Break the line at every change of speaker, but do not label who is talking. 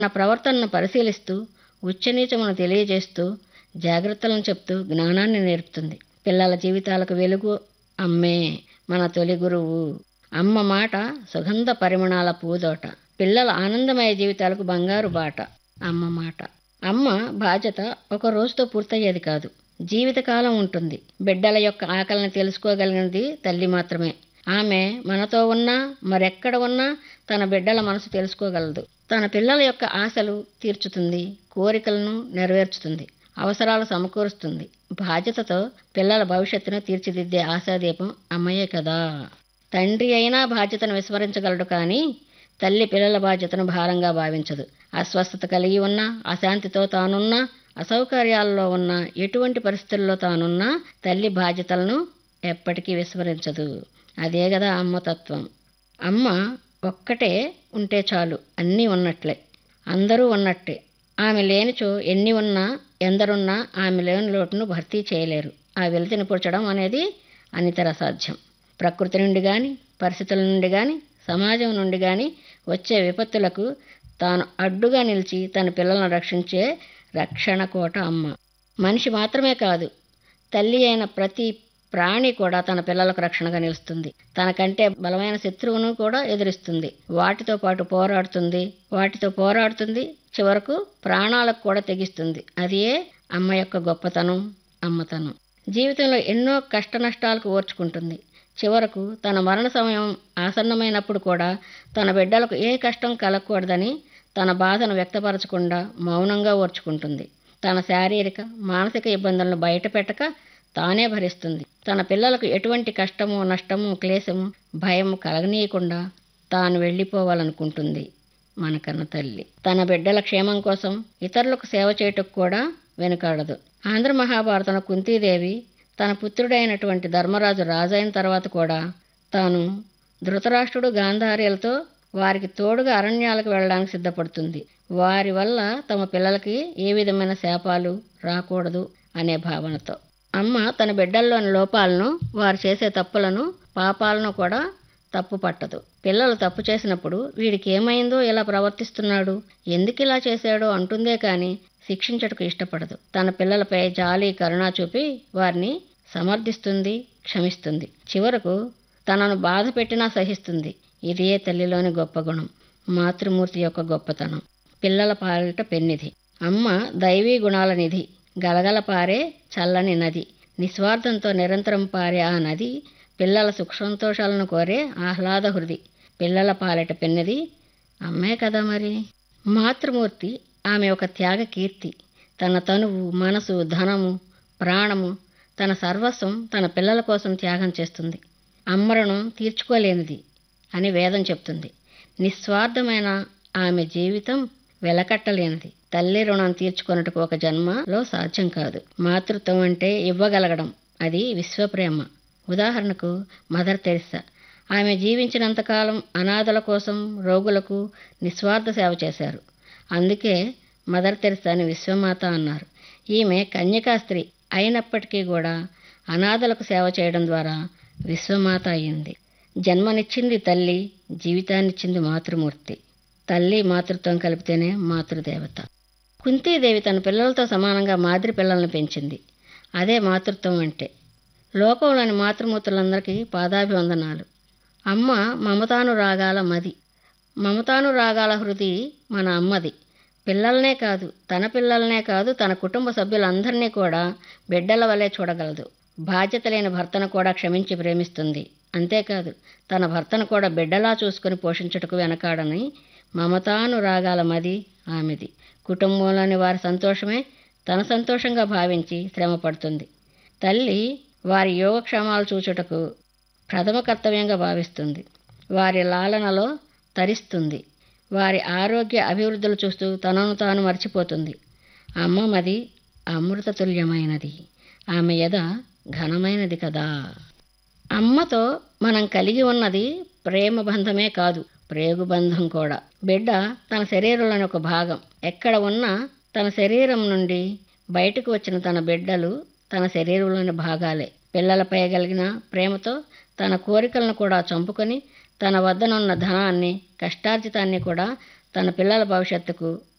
నా ప్రవర్తనను పరిశీలిస్తూ ఉచ్చనీచమును తెలియజేస్తూ జాగ్రత్తలను చెప్తూ జ్ఞానాన్ని నేర్పుతుంది పిల్లల జీవితాలకు వెలుగు అమ్మే మన తొలి గురువు అమ్మ మాట సుగంధ పరిమళాల పూదోట పిల్లల ఆనందమయ జీవితాలకు బంగారు బాట అమ్మ మాట అమ్మ బాధ్యత ఒక రోజుతో పూర్తయ్యేది కాదు జీవితకాలం ఉంటుంది బిడ్డల యొక్క ఆకలిని తెలుసుకోగలిగినది తల్లి మాత్రమే ఆమె మనతో ఉన్నా మరెక్కడ ఉన్నా తన బిడ్డల మనసు తెలుసుకోగలదు తన పిల్లల యొక్క ఆశలు తీర్చుతుంది కోరికలను నెరవేర్చుతుంది అవసరాలు సమకూరుస్తుంది బాధ్యతతో పిల్లల భవిష్యత్తును తీర్చిదిద్దే ఆశాదీపం అమ్మయే కదా తండ్రి అయినా బాధ్యతను విస్మరించగలడు కానీ తల్లి పిల్లల బాధ్యతను భారంగా భావించదు అస్వస్థత కలిగి ఉన్నా అశాంతితో తానున్నా అసౌకర్యాల్లో ఉన్న ఎటువంటి పరిస్థితుల్లో తానున్నా తల్లి బాధ్యతలను ఎప్పటికీ విస్మరించదు అదే కదా అమ్మతత్వం అమ్మ ఒక్కటే ఉంటే చాలు అన్నీ ఉన్నట్లే అందరూ ఉన్నట్టే ఆమె లేనిచో ఎన్ని ఉన్నా ఎందరున్నా ఆమె లేని లోటును భర్తీ చేయలేరు ఆ వెలితిని పుడ్చడం అనేది అనితర సాధ్యం ప్రకృతి నుండి కానీ పరిస్థితుల నుండి కానీ సమాజం నుండి కానీ వచ్చే విపత్తులకు తాను అడ్డుగా నిలిచి తన పిల్లలను రక్షించే రక్షణ కోట అమ్మ మనిషి మాత్రమే కాదు తల్లి అయిన ప్రతి ప్రాణి కూడా తన పిల్లలకు రక్షణగా నిలుస్తుంది తనకంటే బలమైన శత్రువును కూడా ఎదురిస్తుంది వాటితో పాటు పోరాడుతుంది వాటితో పోరాడుతుంది చివరకు ప్రాణాలకు కూడా తెగిస్తుంది అదే అమ్మ యొక్క గొప్పతనం అమ్మతనం జీవితంలో ఎన్నో కష్ట నష్టాలకు ఓర్చుకుంటుంది చివరకు తన మరణ సమయం ఆసన్నమైనప్పుడు కూడా తన బిడ్డలకు ఏ కష్టం కలగకూడదని తన బాధను వ్యక్తపరచకుండా మౌనంగా ఓర్చుకుంటుంది తన శారీరక మానసిక ఇబ్బందులను బయటపెట్టక తానే భరిస్తుంది తన పిల్లలకు ఎటువంటి కష్టము నష్టము క్లేశము భయము కలగనీయకుండా తాను వెళ్ళిపోవాలనుకుంటుంది మనకన్న తల్లి తన బిడ్డల క్షేమం కోసం ఇతరులకు సేవ చేయటకు కూడా వెనుకాడదు ఆంధ్ర మహాభారతంలో కుంతీదేవి తన పుత్రుడైనటువంటి ధర్మరాజు రాజైన తర్వాత కూడా తాను ధృతరాష్ట్రుడు గాంధార్యులతో వారికి తోడుగా అరణ్యాలకు వెళ్ళడానికి సిద్ధపడుతుంది వారి వల్ల తమ పిల్లలకి ఏ విధమైన శాపాలు రాకూడదు అనే భావనతో అమ్మ తన బిడ్డల్లోని లోపాలను వారు చేసే తప్పులను పాపాలను కూడా తప్పు పట్టదు పిల్లలు తప్పు చేసినప్పుడు వీడికి ఏమైందో ఇలా ప్రవర్తిస్తున్నాడు ఎందుకు ఇలా చేశాడో అంటుందే కానీ శిక్షించటకు ఇష్టపడదు తన పిల్లలపై జాలి కరుణ చూపి వారిని సమర్థిస్తుంది క్షమిస్తుంది చివరకు తనను బాధ పెట్టినా సహిస్తుంది ఇదే తల్లిలోని గొప్ప గుణం మాతృమూర్తి యొక్క గొప్పతనం పిల్లల పాలిట పెన్నిధి అమ్మ దైవీ గుణాల నిధి గలగల పారే చల్లని నది నిస్వార్థంతో నిరంతరం పారే ఆ నది పిల్లల సుఖ సంతోషాలను కోరే ఆహ్లాద హృది పిల్లల పాలిట పెన్నిది అమ్మే కదా మరి మాతృమూర్తి ఆమె ఒక త్యాగ కీర్తి తన తనువు మనసు ధనము ప్రాణము తన సర్వస్వం తన పిల్లల కోసం త్యాగం చేస్తుంది అమ్మరణం తీర్చుకోలేనిది అని వేదం చెప్తుంది నిస్వార్థమైన ఆమె జీవితం వెలకట్టలేనిది తల్లి రుణం తీర్చుకొనుటకు ఒక జన్మలో సాధ్యం కాదు మాతృత్వం అంటే ఇవ్వగలగడం అది విశ్వప్రేమ ఉదాహరణకు మదర్ తెరిసా ఆమె జీవించినంతకాలం అనాథల కోసం రోగులకు నిస్వార్థ సేవ చేశారు అందుకే మదర్ తెరిసాని విశ్వమాత అన్నారు ఈమె కన్యకా స్త్రీ అయినప్పటికీ కూడా అనాథలకు సేవ చేయడం ద్వారా విశ్వమాత అయింది జన్మనిచ్చింది తల్లి జీవితాన్నిచ్చింది మాతృమూర్తి తల్లి మాతృత్వం కలిపితేనే మాతృదేవత కుంతీదేవి తన పిల్లలతో సమానంగా మాదిరి పిల్లల్ని పెంచింది అదే మాతృత్వం అంటే లోకంలోని మాతృమూర్తులందరికీ పాదాభివందనాలు అమ్మ మమతాను రాగాల మది మమతాను రాగాల హృది మన అమ్మది పిల్లలనే కాదు తన పిల్లలనే కాదు తన కుటుంబ సభ్యులందరినీ కూడా బిడ్డల వలె చూడగలదు బాధ్యత లేని భర్తను కూడా క్షమించి ప్రేమిస్తుంది అంతేకాదు తన భర్తను కూడా బిడ్డలా చూసుకుని పోషించుటకు వెనకాడని మమతాను రాగాల మది ఆమెది కుటుంబంలోని వారి సంతోషమే తన సంతోషంగా భావించి శ్రమ పడుతుంది తల్లి వారి యోగక్షేమాలు చూచుటకు ప్రథమ కర్తవ్యంగా భావిస్తుంది వారి లాలనలో తరిస్తుంది వారి ఆరోగ్య అభివృద్ధులు చూస్తూ తనను తాను మర్చిపోతుంది అమ్మమది అమృతతుల్యమైనది ఆమె యద ఘనమైనది కదా అమ్మతో మనం కలిగి ఉన్నది ప్రేమ బంధమే కాదు ప్రేగు బంధం కూడా బిడ్డ తన శరీరంలోని ఒక భాగం ఎక్కడ ఉన్నా తన శరీరం నుండి బయటకు వచ్చిన తన బిడ్డలు తన శరీరంలోని భాగాలే పిల్లలపై కలిగిన ప్రేమతో తన కోరికలను కూడా చంపుకొని తన వద్దనున్న ధనాన్ని కష్టార్జితాన్ని కూడా తన పిల్లల భవిష్యత్తుకు